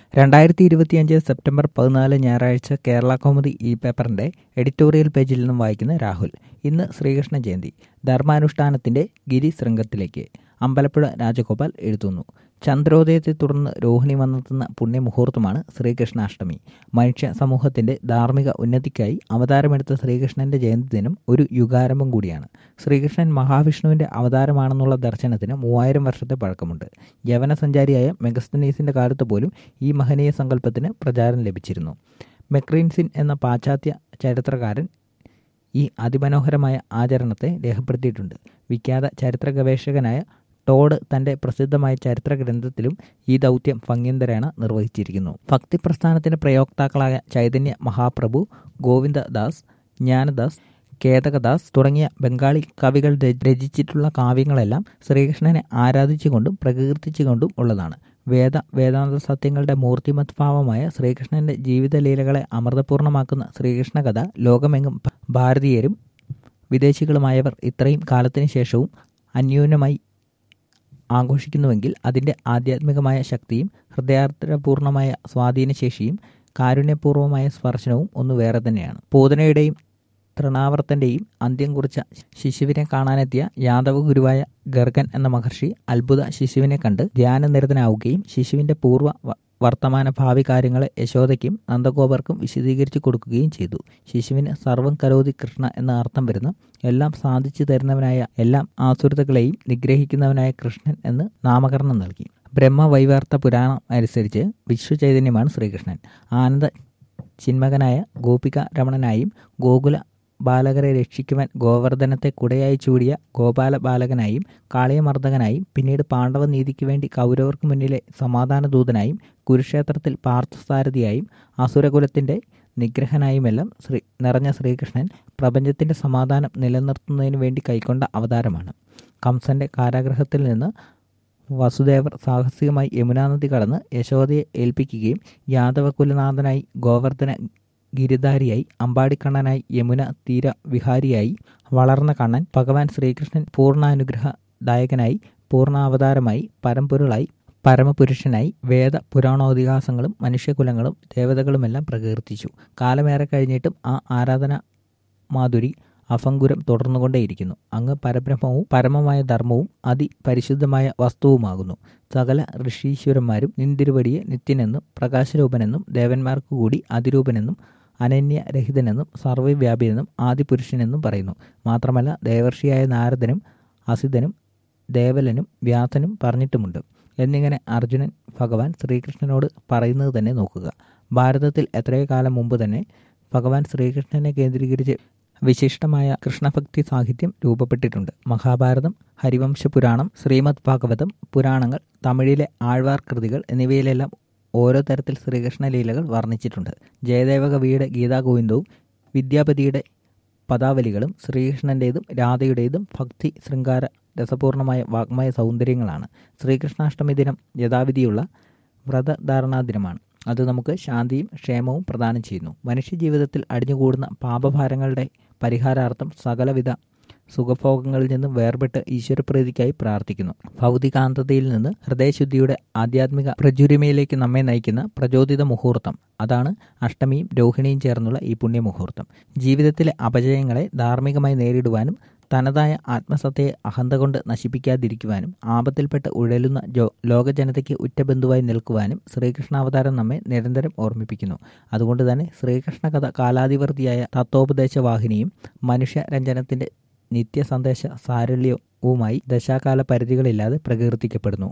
രണ്ടായിരത്തി ഇരുപത്തിയഞ്ച് സെപ്റ്റംബർ പതിനാല് ഞായറാഴ്ച കേരള കൗമുദി ഈ പേപ്പറിന്റെ എഡിറ്റോറിയൽ പേജിൽ നിന്നും വായിക്കുന്ന രാഹുൽ ഇന്ന് ശ്രീകൃഷ്ണ ജയന്തി ധർമാനുഷ്ഠാനത്തിന്റെ ഗിരിശൃംഗത്തിലേക്ക് അമ്പലപ്പുഴ രാജഗോപാൽ എഴുതുന്നു ചന്ദ്രോദയത്തെ തുടർന്ന് രോഹിണി വന്നെത്തുന്ന പുണ്യമുഹൂർത്തമാണ് ശ്രീകൃഷ്ണാഷ്ടമി മനുഷ്യ സമൂഹത്തിന്റെ ധാർമ്മിക ഉന്നതിക്കായി അവതാരമെടുത്ത ശ്രീകൃഷ്ണന്റെ ജയന്തി ദിനം ഒരു യുഗാരംഭം കൂടിയാണ് ശ്രീകൃഷ്ണൻ മഹാവിഷ്ണുവിന്റെ അവതാരമാണെന്നുള്ള ദർശനത്തിന് മൂവായിരം വർഷത്തെ പഴക്കമുണ്ട് യവനസഞ്ചാരിയായ മെഗസ്തനീസിന്റെ കാലത്ത് പോലും ഈ മഹനീയ സങ്കല്പത്തിന് പ്രചാരം ലഭിച്ചിരുന്നു മെക്രീൻസിൻ എന്ന പാശ്ചാത്യ ചരിത്രകാരൻ ഈ അതിമനോഹരമായ ആചരണത്തെ രേഖപ്പെടുത്തിയിട്ടുണ്ട് വിഖ്യാത ചരിത്ര ഗവേഷകനായ ടോഡ് തന്റെ പ്രസിദ്ധമായ ചരിത്ര ഗ്രന്ഥത്തിലും ഈ ദൗത്യം ഭംഗ്യന്തരേണ നിർവഹിച്ചിരിക്കുന്നു ഭക്തി പ്രസ്ഥാനത്തിന്റെ പ്രയോക്താക്കളായ ചൈതന്യ മഹാപ്രഭു ഗോവിന്ദദാസ് ജ്ഞാനദാസ് കേതകദാസ് തുടങ്ങിയ ബംഗാളി കവികൾ രചിച്ചിട്ടുള്ള കാവ്യങ്ങളെല്ലാം ശ്രീകൃഷ്ണനെ ആരാധിച്ചുകൊണ്ടും പ്രകീർത്തിച്ചുകൊണ്ടും ഉള്ളതാണ് വേദ വേദാന്ത സത്യങ്ങളുടെ മൂർത്തിമത് ഭാവമായ ശ്രീകൃഷ്ണന്റെ ജീവിതലീലകളെ അമൃതപൂർണമാക്കുന്ന ശ്രീകൃഷ്ണ കഥ ലോകമെങ്ങും ഭാരതീയരും വിദേശികളുമായവർ ഇത്രയും കാലത്തിന് ശേഷവും അന്യൂനമായി ആഘോഷിക്കുന്നുവെങ്കിൽ അതിൻ്റെ ആധ്യാത്മികമായ ശക്തിയും ഹൃദയാർദ്രപൂർണമായ സ്വാധീനശേഷിയും കാരുണ്യപൂർവമായ സ്പർശനവും ഒന്ന് വേറെ തന്നെയാണ് പൂതനയുടെയും തൃണാവർത്തൻ്റെയും അന്ത്യം കുറിച്ച ശിശുവിനെ കാണാനെത്തിയ യാദവ ഗുരുവായ ഗർഗൻ എന്ന മഹർഷി അത്ഭുത ശിശുവിനെ കണ്ട് ധ്യാനനിരതനാവുകയും ശിശുവിൻ്റെ പൂർവ്വ വർത്തമാന ഭാവി കാര്യങ്ങളെ യശോദയ്ക്കും നന്ദഗോപർക്കും വിശദീകരിച്ചു കൊടുക്കുകയും ചെയ്തു ശിശുവിന് സർവം കരോതി കൃഷ്ണ എന്ന അർത്ഥം വരുന്ന എല്ലാം സാധിച്ചു തരുന്നവനായ എല്ലാം ആസുരതകളെയും നിഗ്രഹിക്കുന്നവനായ കൃഷ്ണൻ എന്ന് നാമകരണം നൽകി ബ്രഹ്മവൈവാർത്ത പുരാണം അനുസരിച്ച് വിശ്വചൈതന്യമാണ് ശ്രീകൃഷ്ണൻ ആനന്ദ ചിന്മകനായ ഗോപിക രമണനായും ഗോകുല ബാലകരെ രക്ഷിക്കുവാൻ ഗോവർദ്ധനത്തെ കുടയായി ചൂടിയ ഗോപാല ബാലകനായും കാളിയമർദ്ദകനായും പിന്നീട് പാണ്ഡവ നീതിക്ക് വേണ്ടി കൗരവർക്ക് മുന്നിലെ സമാധാനദൂതനായും കുരുക്ഷേത്രത്തിൽ പാർത്ഥസാരഥിയായും അസുരകുലത്തിൻ്റെ നിഗ്രഹനായുമെല്ലാം ശ്രീ നിറഞ്ഞ ശ്രീകൃഷ്ണൻ പ്രപഞ്ചത്തിൻ്റെ സമാധാനം നിലനിർത്തുന്നതിന് വേണ്ടി കൈക്കൊണ്ട അവതാരമാണ് കംസന്റെ കാരാഗ്രഹത്തിൽ നിന്ന് വസുദേവർ സാഹസികമായി യമുനാനദി കടന്ന് യശോദയെ ഏൽപ്പിക്കുകയും യാദവകുലനാഥനായി ഗോവർദ്ധന ഗിരിധാരിയായി അമ്പാടിക്കണ്ണനായി യമുന തീര വിഹാരിയായി വളർന്ന കണ്ണൻ ഭഗവാൻ ശ്രീകൃഷ്ണൻ പൂർണ്ണാനുഗ്രഹദായകനായി പൂർണ്ണാവതാരമായി പരമ്പൊരുളായി പരമപുരുഷനായി വേദ പുരാണോതിഹാസങ്ങളും മനുഷ്യകുലങ്ങളും ദേവതകളുമെല്ലാം പ്രകീർത്തിച്ചു കാലമേറെ കഴിഞ്ഞിട്ടും ആ ആരാധന മാധുരി അഫങ്കുരം തുടർന്നുകൊണ്ടേയിരിക്കുന്നു അങ്ങ് പരബ്രഹ്മവും പരമമായ ധർമ്മവും അതിപരിശുദ്ധമായ വസ്തുവുമാകുന്നു സകല ഋഷീശ്വരന്മാരും നിന്തിരുവടിയെ നിത്യനെന്നും പ്രകാശരൂപനെന്നും ദേവന്മാർക്കു കൂടി അതിരൂപനെന്നും അനന്യരഹിതനെന്നും സർവ്വവ്യാപിയെന്നും ആദിപുരുഷനെന്നും പറയുന്നു മാത്രമല്ല ദേവർഷിയായ നാരദനും അസിതനും ദേവലനും വ്യാസനും പറഞ്ഞിട്ടുമുണ്ട് എന്നിങ്ങനെ അർജുനൻ ഭഗവാൻ ശ്രീകൃഷ്ണനോട് പറയുന്നത് തന്നെ നോക്കുക ഭാരതത്തിൽ എത്രയോ കാലം മുമ്പ് തന്നെ ഭഗവാൻ ശ്രീകൃഷ്ണനെ കേന്ദ്രീകരിച്ച് വിശിഷ്ടമായ കൃഷ്ണഭക്തി സാഹിത്യം രൂപപ്പെട്ടിട്ടുണ്ട് മഹാഭാരതം ഹരിവംശ പുരാണം ശ്രീമദ് ഭാഗവതം പുരാണങ്ങൾ തമിഴിലെ ആഴ്വാർ കൃതികൾ എന്നിവയിലെല്ലാം ഓരോ തരത്തിൽ ശ്രീകൃഷ്ണ ലീലകൾ വർണ്ണിച്ചിട്ടുണ്ട് ജയദേവ കവിയുടെ ഗീതാഗോവിന്ദവും വിദ്യാപതിയുടെ പദാവലികളും ശ്രീകൃഷ്ണൻ്റേതും രാധയുടേതും ഭക്തി ശൃംഗാര രസപൂർണമായ വാഗ്മയ സൗന്ദര്യങ്ങളാണ് ശ്രീകൃഷ്ണാഷ്ടമി ദിനം യഥാവിധിയുള്ള വ്രതധാരണാ ദിനമാണ് അത് നമുക്ക് ശാന്തിയും ക്ഷേമവും പ്രദാനം ചെയ്യുന്നു മനുഷ്യജീവിതത്തിൽ അടിഞ്ഞുകൂടുന്ന പാപഭാരങ്ങളുടെ പരിഹാരാർത്ഥം സകലവിധ സുഖഭോഗങ്ങളിൽ നിന്നും വേർപെട്ട് ഈശ്വരപ്രീതിക്കായി പ്രാർത്ഥിക്കുന്നു ഭൗതികാന്തതയിൽ നിന്ന് ഹൃദയശുദ്ധിയുടെ ആധ്യാത്മിക പ്രചുരിമയിലേക്ക് നമ്മെ നയിക്കുന്ന പ്രചോദിത മുഹൂർത്തം അതാണ് അഷ്ടമിയും രോഹിണിയും ചേർന്നുള്ള ഈ പുണ്യമുഹൂർത്തം ജീവിതത്തിലെ അപജയങ്ങളെ ധാർമ്മികമായി നേരിടുവാനും തനതായ ആത്മസത്തയെ അഹന്ത കൊണ്ട് നശിപ്പിക്കാതിരിക്കുവാനും ആപത്തിൽപ്പെട്ട് ഉഴലുന്ന ജോ ലോകജനതയ്ക്ക് ഉറ്റബന്ധുവായി നിൽക്കുവാനും ശ്രീകൃഷ്ണാവതാരം നമ്മെ നിരന്തരം ഓർമ്മിപ്പിക്കുന്നു അതുകൊണ്ട് തന്നെ ശ്രീകൃഷ്ണ കഥ കാലാധിവർത്തിയായ തത്വോപദേശവാഹിനിയും മനുഷ്യരഞ്ജനത്തിന്റെ നിത്യസന്ദേശ സാരല്യവുമായി ദശാകാല പരിധികളില്ലാതെ പ്രകീർത്തിക്കപ്പെടുന്നു